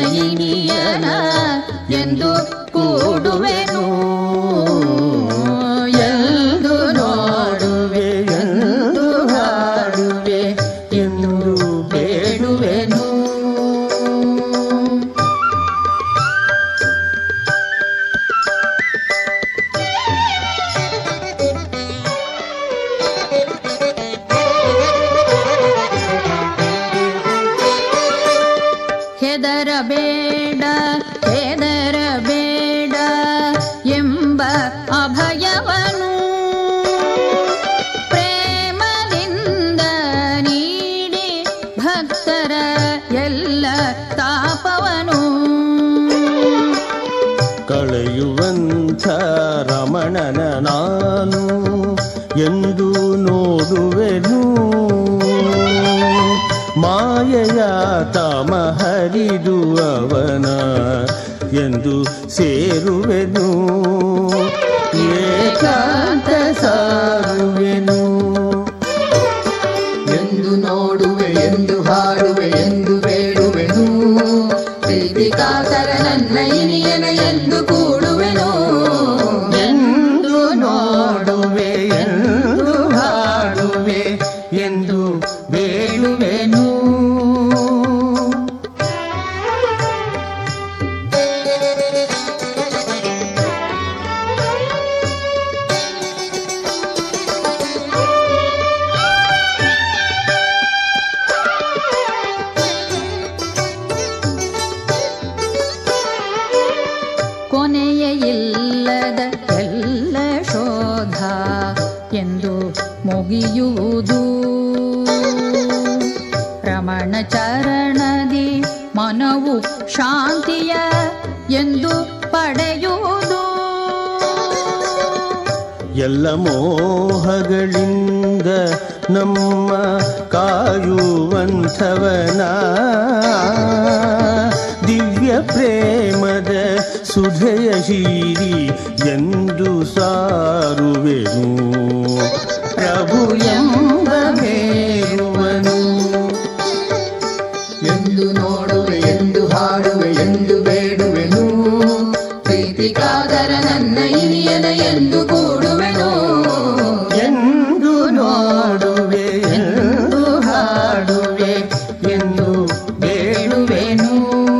ಇನಿಯನ ಎಂದು ಕೂಡುವೆನು ಎಂದು ನೋಡುವೆ ಎಂದು ಹಾಡುವೆ ಎಂದು ಬೇಡುವೆನು ಹೆದರಬೇಡ ಹೆದರಬೇಡ ಎಂಬ ಅಭಯವನು ಪ್ರೇಮದಿಂದ ನೀಡಿ ಭಕ್ತರ ಎಲ್ಲ ತಾಪವನು ಕಳೆಯುವಂಥ ರಮಣನ ನಾನು ಎಂದು ನೋಡುವೆನು ಮಾಯೆಯ ತಾಮ ಹರಿದು ಅವನ ಎಂದು ಸೇರುವೆನು ಏಕಾಂತ ಸಾರುವೆನು ಎಂದು ನೋಡುವೆ ಎಂದು ಹಾಡುವೆ ಎಂದು ಬೇಡುವೆನು ಪ್ರೀತಿ ಕಾತರ ನನ್ನ ಇನಿಯನ ಎಂದು ಕೂಡುವೆನು ಎಂದು ನೋಡುವೆ ಎಂದು ಹಾಡುವೆ ಎಂದು ಬೇಡುವೆನು ಕೊನೆಯ ಇಲ್ಲದ ಎಲ್ಲ ಶೋಧ ಎಂದು ಮುಗಿಯುವುದು ರಮಣ ಚರಣದಿ ಮನವು ಶಾಂತಿಯ ಎಂದು ಪಡೆಯುವುದು ಎಲ್ಲ ಮೋಹಗಳಿಂದ ನಮ್ಮ ಕಾಯುವಂಥವನ ದಿವ್ಯ ಪ್ರೇಮದ ಸುಧೆಯ ಶೀರಿ ಎಂದು ಸಾರುವೆನು ಪ್ರಭು ಎಂಬ ಮೇರುವನು ಎಂದು ನೋಡುವೆ ಎಂದು ಹಾಡುವೆ ಎಂದು ಬೇಡುವೆನು ಪ್ರೀತಿ ಕಾದರ ನನ್ನ ಇನಿಯನ ಎಂದು ಕೂಡುವೆನು ಎಂದು ನೋಡುವೆ ಎಂದು ಹಾಡುವೆ ಎಂದು ಬೇಡುವೆನು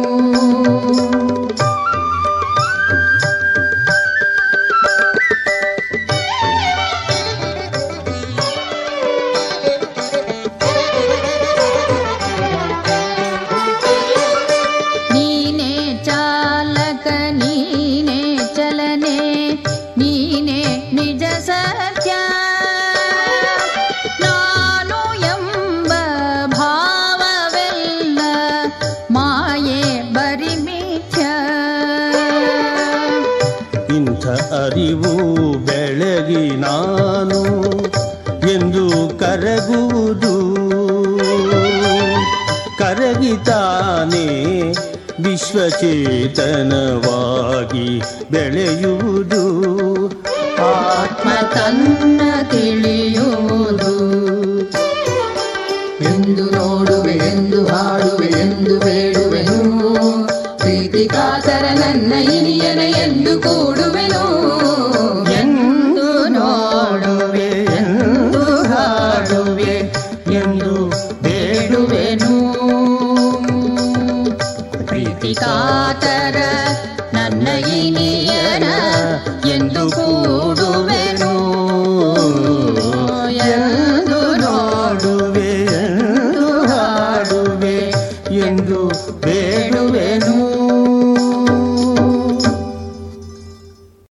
ನೀನೇ ಚಾಲಕ ನೀನೇ ಚಲನೆ ನೀನೇ ನಿಜ ಸತ್ಯ ನಾನು ಎಂಬ ಭಾವವೆಲ್ಲ ಮಾಯೆ ಬರಿ ಮಿಥ್ಯ ಇಂಥ ಅರಿವು ಬೆಳಗಿ ನಾನು ಎಂದು ಕರಗುವುದು ಕರಗಿತಾನೆ ವಿಶ್ವಚೇತನವಾಗಿ ಬೆಳೆಯುವುದು ಆತ್ಮ ತನ್ನ ತಿಳಿಯುವುದು ಎಂದು ನೋಡುವೆ ಎಂದು ಹಾಡುವೆ ಎಂದು ಬೇಡುವೆನು ಪ್ರೀತಿ ಕಾತರ ನನ್ನ ಇನಿಯನ ಎಂದು ಕೂಡುವೆನು ಎಂದು ನೋಡುವೆ ಎಂದು ಹಾಡುವೆ ಎಂದು ಬೇಡುವೆನು ಪ್ರೀತಿ ಕಾತರ ನನ್ನ ಇನಿಯನ ಎಂದು ಕೂ